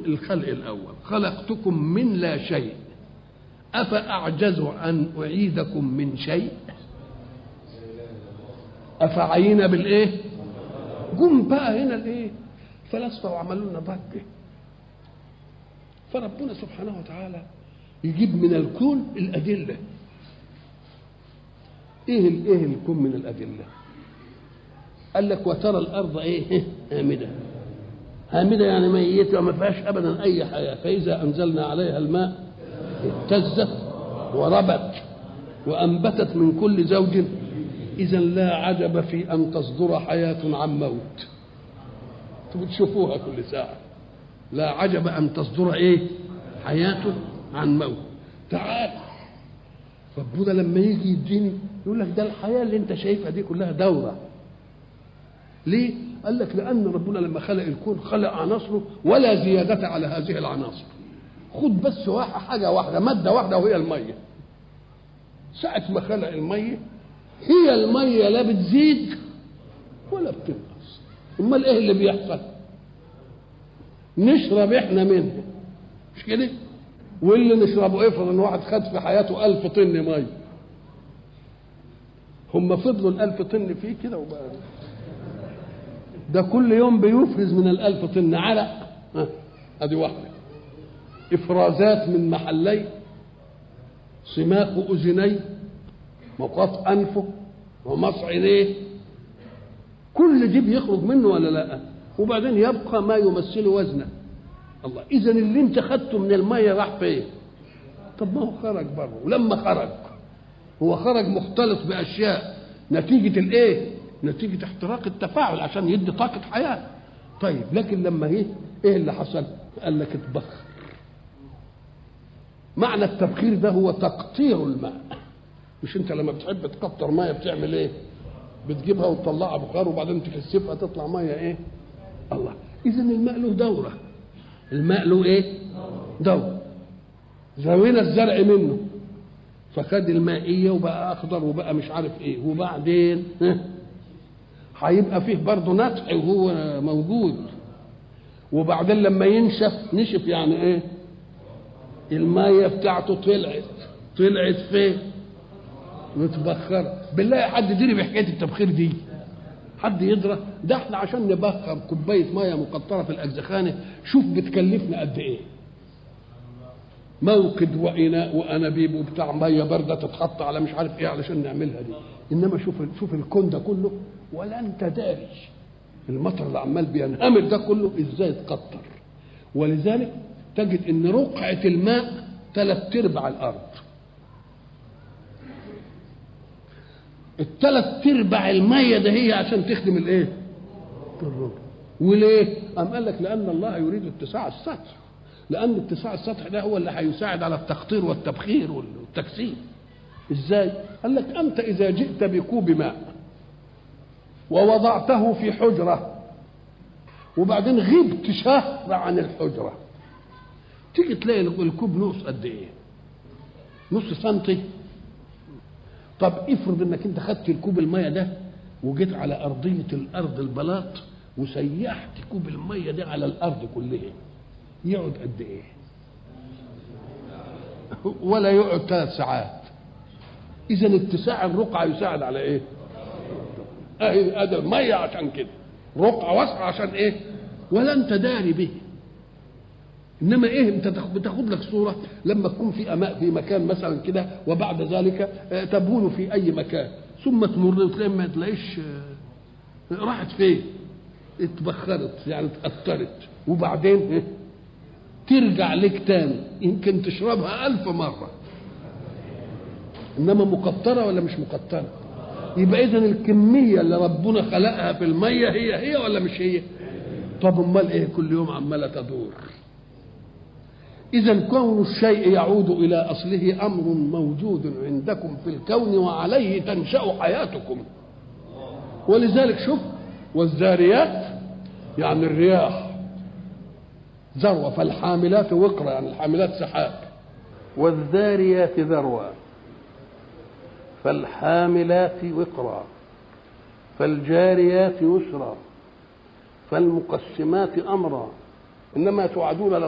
الخلق الاول خلقتكم من لا شيء افاعجز ان اعيدكم من شيء افعينا بالايه جم بقى هنا الايه فلاسفه وعملوا لنا ضجه فربنا سبحانه وتعالى يجيب من الكون الادله ايه الايه الكون من الادله قال لك وترى الارض ايه هامده هامده يعني ميته وما فيهاش ابدا اي حياه فاذا انزلنا عليها الماء اهتزت وربت وانبتت من كل زوج اذا لا عجب في ان تصدر حياه عن موت انتوا بتشوفوها كل ساعه لا عجب ان تصدر ايه حياه عن موت تعال ربنا لما يجي يديني يقول لك ده الحياه اللي انت شايفها دي كلها دوره ليه قال لك لان ربنا لما خلق الكون خلق عناصره ولا زياده على هذه العناصر خد بس واحد حاجه واحده ماده واحده وهي الميه ساعه ما خلق الميه هي الميه لا بتزيد ولا بتنقص امال ايه اللي بيحصل نشرب احنا منها مش كده واللي نشربه افرض ان واحد خد في حياته ألف طن ميه هم فضلوا الألف طن فيه كده وبقى ده كل يوم بيفرز من الألف طن عرق ها، ادي واحده افرازات من محلي سماخ اذنيه مقاط انفه ومص عينيه كل دي بيخرج منه ولا لا وبعدين يبقى ما يمثل وزنه الله اذا اللي انت خدته من الميه راح فين طب ما هو خرج بره ولما خرج هو خرج مختلط باشياء نتيجه الايه نتيجه احتراق التفاعل عشان يدي طاقه حياه طيب لكن لما ايه ايه اللي حصل قال لك اتبخر معنى التبخير ده هو تقطير الماء مش انت لما بتحب تقطر ميه بتعمل ايه بتجيبها وتطلعها بخار وبعدين تكثفها تطلع ميه ايه الله اذا الماء له دوره الماء له ايه دوره زوينا الزرع منه فخد المائية وبقى أخضر وبقى مش عارف إيه وبعدين ها، هيبقى فيه برضه نتح وهو موجود وبعدين لما ينشف نشف يعني إيه المية بتاعته طلعت طلعت فين متبخرة بالله حد يدري بحكاية التبخير دي حد يدرى ده احنا عشان نبخر كوباية مية مقطرة في الأجزخانة شوف بتكلفنا قد إيه موقد وإناء وأنابيب وبتاع مية باردة تتحط على مش عارف إيه علشان نعملها دي إنما شوف شوف الكون ده كله ولا أنت داري المطر اللي عمال بينهمر ده كله إزاي اتقطر ولذلك تجد إن رقعة الماء ثلاث أرباع الأرض الثلاث ارباع الميه ده هي عشان تخدم الايه؟ الربع وليه؟ قام قال لك لان الله يريد اتساع السطح لان اتساع السطح ده هو اللي هيساعد على التقطير والتبخير والتكثيف ازاي؟ قال لك انت اذا جئت بكوب ماء ووضعته في حجره وبعدين غبت شهر عن الحجره تيجي تلاقي الكوب نص قد ايه؟ نص سنتي طب افرض انك انت خدت الكوب الميه ده وجيت على ارضيه الارض البلاط وسيحت كوب الميه ده على الارض كلها يقعد قد ايه ولا يقعد ثلاث ساعات اذا اتساع الرقعه يساعد على ايه اهي ادي الميه عشان كده رقعه واسعه عشان ايه ولا انت داري به انما ايه انت تاخ- بتاخد لك صوره لما تكون في أماء في مكان مثلا كده وبعد ذلك آه، تبول في اي مكان ثم تمر وتلاقي ما تلاقيش آه، راحت فين اتبخرت يعني اتأثرت وبعدين إيه؟ ترجع لك تاني يمكن تشربها ألف مرة إنما مقطرة ولا مش مقطرة يبقى إذا الكمية اللي ربنا خلقها في المية هي هي ولا مش هي طب أمال إيه كل يوم عمالة تدور إذا كون الشيء يعود إلى أصله أمر موجود عندكم في الكون وعليه تنشأ حياتكم ولذلك شوف والذاريات يعني الرياح ذروة فالحاملات وقرا يعني الحاملات سحاب والذاريات ذروة فالحاملات وقرا فالجاريات يسرا فالمقسمات أمرا إنما توعدون